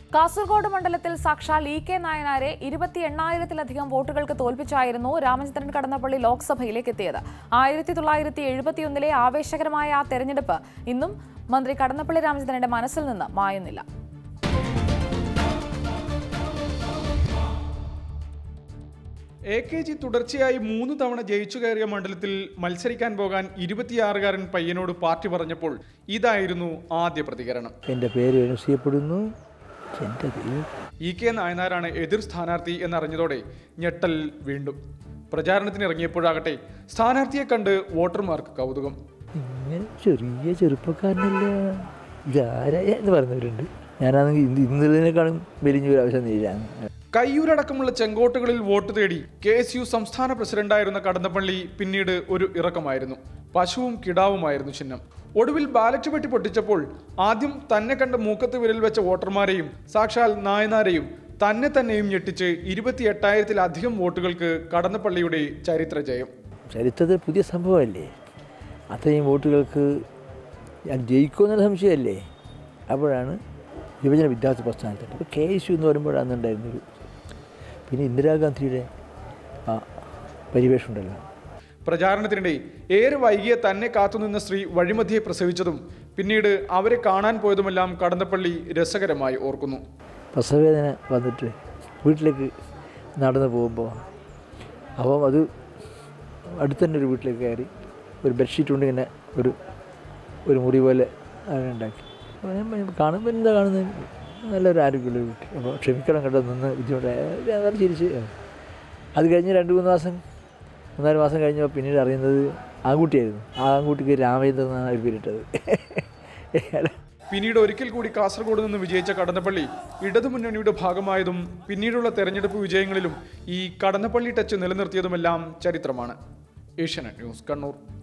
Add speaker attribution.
Speaker 1: കാസർഗോഡ് മണ്ഡലത്തിൽ സാക്ഷാൽ E K നായനാരെ ഇരുപത്തി എണ്ണായിരത്തിലധികം വോട്ടുകൾക്ക് തോൽപ്പിച്ചായിരുന്നു രാമചന്ദ്രൻ കടന്നപ്പള്ളി ലോക്സഭയിലേക്ക് എത്തിയത് ആയിരത്തി തൊള്ളായിരത്തി എഴുപത്തിയൊന്നിലെ ആവേശകരമായ ആ തെരഞ്ഞെടുപ്പ് ഇന്നും മന്ത്രി കടന്നപ്പള്ളി രാമചന്ദ്രന്റെ മനസ്സിൽ നിന്ന് മായുന്നില്ല
Speaker 2: എ കെ ജി തുടർച്ചയായി മൂന്ന് തവണ ജയിച്ചു കയറിയ മണ്ഡലത്തിൽ മത്സരിക്കാൻ പോകാൻ ഇരുപത്തിയാറുകാരൻ പയ്യനോട് പാർട്ടി പറഞ്ഞപ്പോൾ ഇതായിരുന്നു ആദ്യ പ്രതികരണം
Speaker 3: എൻ്റെ പേര് ചെയ്യപ്പെടുന്നു എൻ്റെ ദൈവം
Speaker 2: ഇ കെ നായനാരാണ് എതിർ സ്ഥാനാർത്ഥി എന്നറിഞ്ഞതോടെ ഞെട്ടൽ വീണ്ടും പ്രചാരണത്തിന് ഇറങ്ങിയപ്പോഴാകട്ടെ സ്ഥാനാർത്ഥിയെ കണ്ട് വോട്ടർമാർക്ക് കൗതുകം
Speaker 3: ഇങ്ങനെ ചെറിയ ചെറുപ്പക്കാരനല്ല ഇതാരാ എന്ന് പറയുന്നവരുണ്ട് ഞാനാണെങ്കിൽ ഇന്ന് ഇന്നതിനേക്കാളും വലിയൊരു ആവശ്യം നേരിടാണ്
Speaker 2: കയ്യൂരടക്കമുള്ള ചെങ്കോട്ടുകളിൽ വോട്ട് തേടി കെ എസ് യു സംസ്ഥാന പ്രസിഡന്റായിരുന്ന കടന്നപ്പള്ളി പിന്നീട് ഒരു ഇറക്കമായിരുന്നു പശുവും കിടാവുമായിരുന്നു ചിഹ്നം ഒടുവിൽ ബാലറ്റ് പെട്ടി പൊട്ടിച്ചപ്പോൾ ആദ്യം തന്നെ കണ്ട് മൂക്കത്ത് വിരൽ വെച്ച വോട്ടർമാരെയും സാക്ഷാൽ നായനാരെയും തന്നെ തന്നെയും ഞെട്ടിച്ച് ഇരുപത്തി എട്ടായിരത്തിലധികം വോട്ടുകൾക്ക് കടന്നപ്പള്ളിയുടെ ചരിത്ര ജയം
Speaker 3: ചരിത്രത്തിൽ പുതിയ സംഭവമല്ലേ അത്രയും വോട്ടുകൾക്ക് ഞാൻ ജയിക്കുമെന്നുള്ള സംശയമല്ലേ അപ്പോഴാണ് വിഭജന വിദ്യാർത്ഥി പ്രസ്ഥാനത്തിൽ അപ്പോൾ കെ എസ് യു എന്ന് പറയുമ്പോഴാണ് ഉണ്ടായിരുന്നൊരു പിന്നെ ഇന്ദിരാഗാന്ധിയുടെ ആ പരിവേഷം ഉണ്ടല്ലോ
Speaker 2: പ്രചാരണത്തിനിടെ ഏറെ വൈകിയ തന്നെ കാത്തുനിന്ന സ്ത്രീ വഴിമധ്യേ പ്രസവിച്ചതും പിന്നീട് അവരെ കാണാൻ പോയതുമെല്ലാം കടന്നപ്പള്ളി രസകരമായി ഓർക്കുന്നു
Speaker 3: പ്രസവവേദന വന്നിട്ട് വീട്ടിലേക്ക് നടന്നു പോകുമ്പോൾ അപ്പം അത് അടുത്ത് തന്നെ ഒരു വീട്ടിലേക്ക് കയറി ഒരു ബെഡ്ഷീറ്റ് കൊണ്ട് ഇങ്ങനെ ഒരു ഒരു മുറി പോലെ അങ്ങനെ ഉണ്ടാക്കി അപ്പോൾ ഞാൻ പറഞ്ഞു, കാണുമ്പോൾ എന്താ കാണുന്നത് നല്ലൊരു ആരോഗ്യമുള്ള വീട്ടിൽ അപ്പോൾ ക്ഷമിക്കണം കേട്ടോ നിന്ന് ബുദ്ധിമുട്ടായി അതാണ് ചിരിച്ച് അത് കഴിഞ്ഞ് രണ്ട് മൂന്ന് മാസം മൂന്നാല് മാസം കഴിഞ്ഞപ്പോൾ പിന്നീട് അറിയുന്നത് ആൺകുട്ടിയായിരുന്നു ആ ആൺകുട്ടിക്ക് രാമചന്ദ്രൻ എന്നാണ് ഒരു പേരിട്ടത്
Speaker 2: പിന്നീട് ഒരിക്കൽ കൂടി കാസർഗോഡ് നിന്ന് വിജയിച്ച കടന്നപ്പള്ളി ഇടതുമുന്നണിയുടെ ഭാഗമായതും പിന്നീടുള്ള തെരഞ്ഞെടുപ്പ് വിജയങ്ങളിലും ഈ കടന്നപ്പള്ളി ടച്ച് നിലനിർത്തിയതുമെല്ലാം ചരിത്രമാണ് ഏഷ്യാനെറ്റ് ന്യൂസ് കണ്ണൂർ